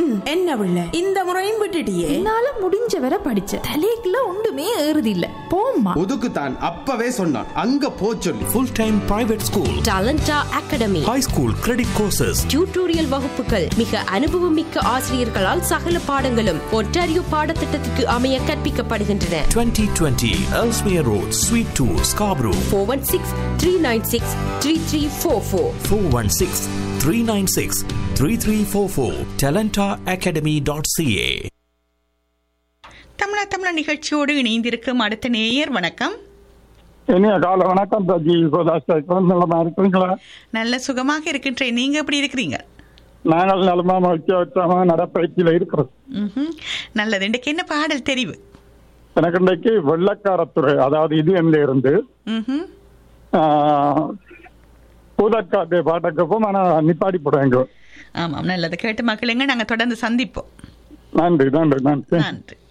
என்ன பிள்ளை இந்த முறையும் விட்டுட்டியே என்னால முடிஞ்ச வரை படிச்ச தலைக்குள்ள ஒன்றுமே ஏறுது இல்ல போம்மா ஒதுக்குத்தான் அப்பவே சொன்னான் அங்க போ சொல்லி full time private school Talenta academy high school credit courses tutorial வகுப்புகள் மிக அனுபவமிக்க ஆசிரியர்களால் சகல பாடங்களும் ஒன்டாரியோ பாடத்திட்டத்துக்கு அமைய கற்பிக்கப்படுகின்றன 2020 Ellesmere Road, Suite 2, Scarborough. Four one six three nine six three three four four 416 396 3344. TalentaAcademy.ca. தமிழா தமிழா நிகழ்ச்சியோடு இணைந்திருக்கும் அடுத்த நேயர் வணக்கம் இனிய கால வணக்கம் ரஜி கோதாஸ்தான் நலமா இருக்கிறீங்களா நல்ல சுகமாக இருக்கின்றேன் நீங்க எப்படி இருக்கிறீங்க நாங்கள் நலமா மகிழ்ச்சியா உற்சாகமா நடப்பயிற்சியில இருக்கிறோம் ம்ஹும். நல்லது இன்றைக்கு என்ன பாடல் தெரிவு எனக்கு இன்றைக்கு வெள்ளக்காரத்துறை அதாவது இது என்ன இருந்து ம்ஹும். பூதக்காட்டு பாட்டக்கப்போ நான் நிப்பாடி போடுவேங்க ஆமாம் நல்லது கேட்டு மக்களுங்க நாங்க தொடர்ந்து சந்திப்போம் நன்றி நன்றி நன்றி நன்றி